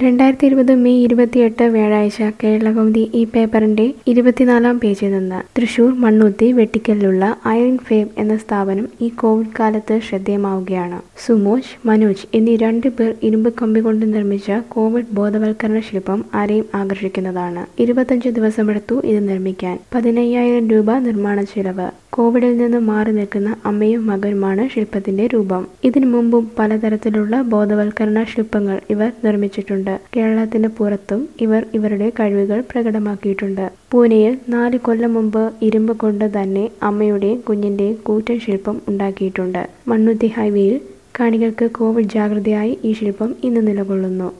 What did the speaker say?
രണ്ടായിരത്തി ഇരുപത് മെയ് ഇരുപത്തിയെട്ട് വ്യാഴാഴ്ച കേരളകൗമുദി ഈ പേപ്പറിന്റെ ഇരുപത്തിനാലാം പേജിൽ നിന്ന് തൃശൂർ മണ്ണുത്തി വെട്ടിക്കലിലുള്ള അയൺ ഫേം എന്ന സ്ഥാപനം ഈ കോവിഡ് കാലത്ത് ശ്രദ്ധേയമാവുകയാണ് സുമോജ് മനോജ് എന്നീ രണ്ടു പേർ ഇരുമ്പ് കമ്പി കൊണ്ട് നിർമ്മിച്ച കോവിഡ് ബോധവൽക്കരണ ശില്പം ആരെയും ആകർഷിക്കുന്നതാണ് ഇരുപത്തഞ്ച് ദിവസമെടുത്തു ഇത് നിർമ്മിക്കാൻ പതിനയ്യായിരം രൂപ നിർമ്മാണ ചെലവ് കോവിഡിൽ നിന്ന് മാറി നിൽക്കുന്ന അമ്മയും മകനുമാണ് ശില്പത്തിന്റെ രൂപം ഇതിനു മുമ്പും പലതരത്തിലുള്ള ബോധവൽക്കരണ ശില്പങ്ങൾ ഇവർ നിർമ്മിച്ചിട്ടുണ്ട് കേരളത്തിന് പുറത്തും ഇവർ ഇവരുടെ കഴിവുകൾ പ്രകടമാക്കിയിട്ടുണ്ട് പൂനെയിൽ നാല് കൊല്ലം മുമ്പ് ഇരുമ്പ് കൊണ്ട് തന്നെ അമ്മയുടെയും കുഞ്ഞിന്റെയും കൂറ്റൻ ശില്പം ഉണ്ടാക്കിയിട്ടുണ്ട് മണ്ണുത്തി ഹൈവേയിൽ കാണികൾക്ക് കോവിഡ് ജാഗ്രതയായി ഈ ശില്പം ഇന്ന് നിലകൊള്ളുന്നു